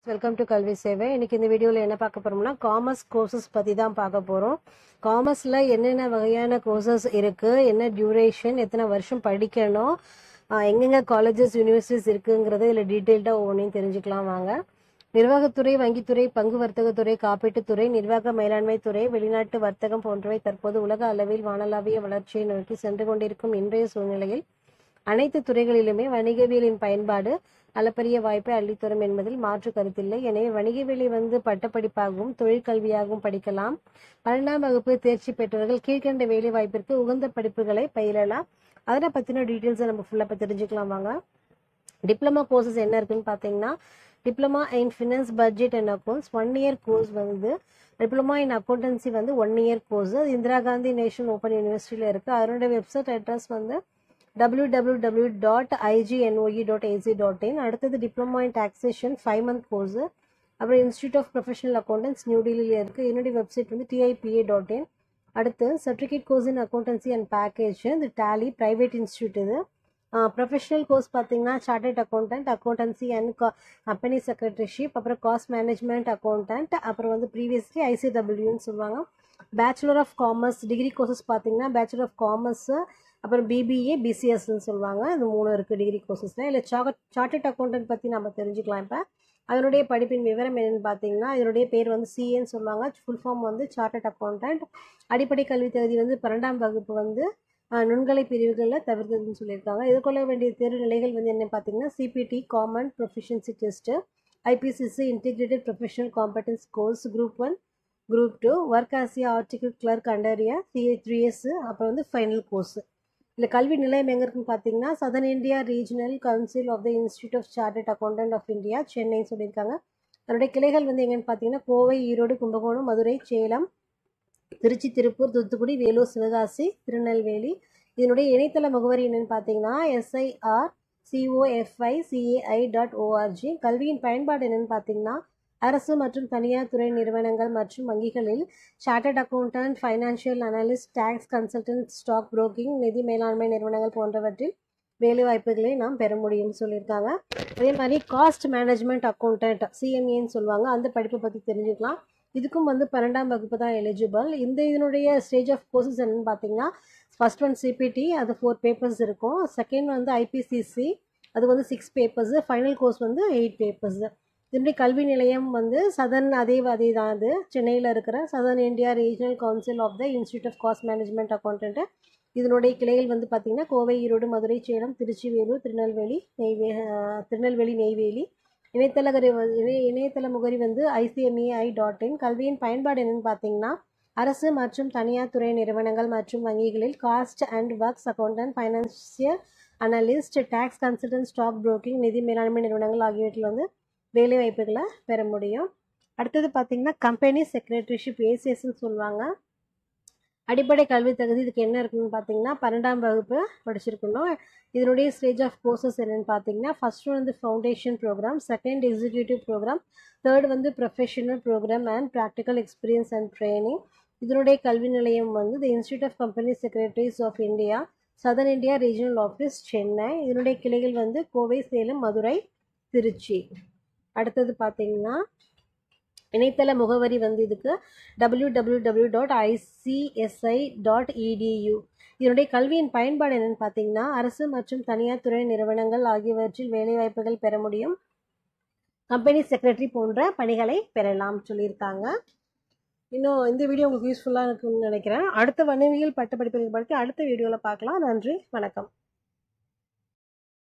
welcome to கல்வி சேவை இன்னைக்கு இந்த வீடியோவில் என்ன பார்க்க போறோம்னா காமர்ஸ் கோர்சஸ் பற்றி தான் பார்க்க போகிறோம் காமர்ஸில் என்னென்ன வகையான கோர்சஸ் இருக்குது என்ன டியூரேஷன் எத்தனை வருஷம் படிக்கணும் ஆஹ் எங்கெங்க காலேஜஸ் யூனிவர்சிட்டிஸ் இருக்குங்கிறத இதில் டீட்டெயில்டாக ஒவ்வொன்றையும் தெரிஞ்சுக்கலாம் வாங்க நிர்வாகத்துறை வங்கித்துறை பங்கு வர்த்தகத்துறை காப்பீட்டுத்துறை நிர்வாக மேலாண்மை துறை வெளிநாட்டு வர்த்தகம் போன்றவை தற்போது உலக அளவில் வானளாவிய வளர்ச்சியை நோக்கி சென்று கொண்டிருக்கும் இன்றைய சூழ்நிலையில் அனைத்து துறைகளிலுமே வணிகவியலின் பயன்பாடு அளப்பரிய வாய்ப்பை அள்ளித்தரும் என்பதில் மாற்று கருத்தில்லை எனவே வணிகவியலை வந்து பட்டப்படிப்பாகவும் தொழிற்கல்வியாகவும் படிக்கலாம் பன்னெண்டாம் வகுப்பு தேர்ச்சி பெற்றவர்கள் கீழ்கண்ட வேலை வாய்ப்பிற்கு உகந்த படிப்புகளை பயிலலாம் அதனை பற்றின டீட்டெயில்ஸை நம்ம ஃபுல்லாக இப்போ தெரிஞ்சுக்கலாம் வாங்க டிப்ளமா கோர்சஸ் என்ன இருக்குன்னு பார்த்தீங்கன்னா diploma in finance budget and accounts one year course வந்து டிப்ளமா இன் அக்கௌண்டன்சி வந்து ஒன் இயர் கோர்ஸ் அது இந்திரா காந்தி நேஷனல் ஓப்பன் யூனிவர்சிட்டியில் இருக்குது அதனோட வெப்சைட் அட்ரஸ் வந்து W W W dot IGNOE dot AC dot in அடுத்தது diploma in taxation five month course அப்புறம் institute of professional accountants new டெல்லியில் இருக்குது என்னுடைய வெப்சைட் வந்து டிஐபிஏ டாட் இன் அடுத்து certificate course in accountancy and package இந்த tally private institute இது professional course பார்த்தீங்கன்னா chartered accountant accountancy and company secretaryship அப்புறம் காஸ்ட் மேனேஜ்மெண்ட் அக்கௌண்டன்ட் அப்புறம் வந்து ப்ரீவியஸ்லி ஐசிடபிள்யூன்னு சொல்லுவாங்க bachelor of commerce degree courses பார்த்தீங்கன்னா பேச்சுலர் ஆஃப் காமர்ஸ் அப்புறம் பிபிஏ பிசிஎஸ்ன்னு சொல்லுவாங்க இது மூணு இருக்குது டிகிரி கோர்சஸில் இல்லை சார்ட் சார்ட்டர்ட் அக்கௌண்டன்ட் பற்றி நம்ம தெரிஞ்சுக்கலாம் இப்போ அதனுடைய படிப்பின் விவரம் என்னென்னு பார்த்தீங்கன்னா இதனுடைய பேர் வந்து சிஏன்னு சொல்லுவாங்க ஃபுல் ஃபார்ம் வந்து சார்ட்டர்ட் அக்கௌண்டன்ட் அடிப்படை கல்வி தகுதி வந்து பன்னெண்டாம் வகுப்பு வந்து ஆஹ், நுண்கலை பிரிவுகளில் தவிர்த்ததுன்னு சொல்லியிருக்காங்க எதிர்கொள்ள வேண்டிய தேர்வு நிலைகள் வந்து என்ன பார்த்தீங்கன்னா CPT common proficiency test IPCC integrated professional competence course group one group two work as a article clerk under a CA three S அப்புறம் வந்து ஃபைனல் கோர்ஸ் இல்லை கல்வி நிலையம் எங்கே இருக்குன்னு பார்த்தீங்கன்னா southern India regional council of the institute of chartered accountant of India சென்னைன்னு சொல்லியிருக்காங்க அதனுடைய கிளைகள் வந்து எங்கன்னு பார்த்தீங்கன்னா கோவை ஈரோடு கும்பகோணம் மதுரை சேலம் திருச்சி திருப்பூர் தூத்துக்குடி வேலூர் சிவகாசி திருநெல்வேலி இதனுடைய இணையதள முகவரி என்னன்னு பார்த்தீங்கன்னா SIR COFI CAI dot ORG கல்வியின் பயன்பாடு என்னன்னு பார்த்தீங்கன்னா அரசு மற்றும் தனியார் துறை நிறுவனங்கள் மற்றும் வங்கிகளில் chartered accountant financial analyst tax consultant stock broking நிதி மேலாண்மை நிறுவனங்கள் போன்றவற்றில் வேலைவாய்ப்புகளை நாம் பெற முடியும்னு சொல்லியிருக்காங்க அதே மாதிரி காஸ்ட் மேனேஜ்மெண்ட் அக்கௌண்டன்ட் சிஎம்ஏன்னு சொல்லுவாங்க அந்த படிப்பை பற்றி தெரிஞ்சுக்கலாம் இதுக்கும் வந்து பன்னெண்டாம் வகுப்பு தான் எலிஜிபிள் இந்த இதனுடைய ஸ்டேஜ் ஆஃப் கோர்சஸ் என்னன்னு பார்த்தீங்கன்னா ஃபர்ஸ்ட் ஒன் சிபிடி அது ஃபோர் பேப்பர்ஸ் இருக்கும் செகண்ட் வந்து ஐபிசிசி அது வந்து சிக்ஸ் பேப்பர்ஸ் ஃபைனல் கோர்ஸ் வந்து எயிட் பேப்பர்ஸ் இதனுடைய கல்வி நிலையம் வந்து சதன் அதே அதே தான் அது சென்னையில் இருக்கிற southern India regional council of the institute of cost management accountant இதனுடைய கிளைகள் வந்து பார்த்திங்கன்னா கோவை ஈரோடு மதுரை சேலம் திருச்சி வேலூர் திருநெல்வேலி நெய்வே ஆஹ் திருநெல்வேலி நெய்வேலி இணையதள கரி வந்து- இணைய இணையதள முகவரி வந்து ஐசிஎம்இஐ டாட் இன் கல்வியின் பயன்பாடு என்னன்னு பார்த்தீங்கன்னா அரசு மற்றும் தனியார் துறை நிறுவனங்கள் மற்றும் வங்கிகளில் cost and works accountant financial analyst tax consultant stock broking நிதி மேலாண்மை நிறுவனங்கள் ஆகியவற்றில் வந்து வேலை வாய்ப்புகளை பெற முடியும் அடுத்தது பார்த்தீங்கன்னா கம்பெனி செக்ரட்டரிஷிப் ஏசிஎஸ்ன்னு சொல்லுவாங்க அடிப்படை கல்வி தகுதி இதுக்கு என்ன இருக்குன்னு பார்த்தீங்கன்னா பன்னெண்டாம் வகுப்பு படிச்சிருக்கணும் இதனுடைய ஸ்டேஜ் ஆஃப் கோர்சஸ் என்னன்னு பார்த்தீங்கன்னா ஃபர்ஸ்ட் வந்து foundation programme second executive programme third வந்து professional programme and practical experience and training இதனுடைய கல்வி நிலையம் வந்து the institute of company secretaries of India southern India regional office Chennai இதனுடைய கிளைகள் வந்து கோவை சேலம் மதுரை திருச்சி அடுத்தது பார்த்தீங்கன்னா இணையதள முகவரி வந்து இதுக்கு W W W dot ICSI dot EDU இதனுடைய கல்வியின் பயன்பாடு என்னன்னு பார்த்தீங்கன்னா அரசு மற்றும் தனியார் துறை நிறுவனங்கள் ஆகியவற்றில் வேலைவாய்ப்புகள் பெற முடியும் கம்பெனி செக்ரட்டரி போன்ற பணிகளை பெறலாம் சொல்லியிருக்காங்க இன்னும் இந்த வீடியோ உங்களுக்கு யூஸ்ஃபுல்லாக இருக்கும்னு நினைக்கிறேன் அடுத்த வணிகவியல் பட்டப்படிப்புகள் பற்றி அடுத்த வீடியோவில் பார்க்கலாம் நன்றி வணக்கம்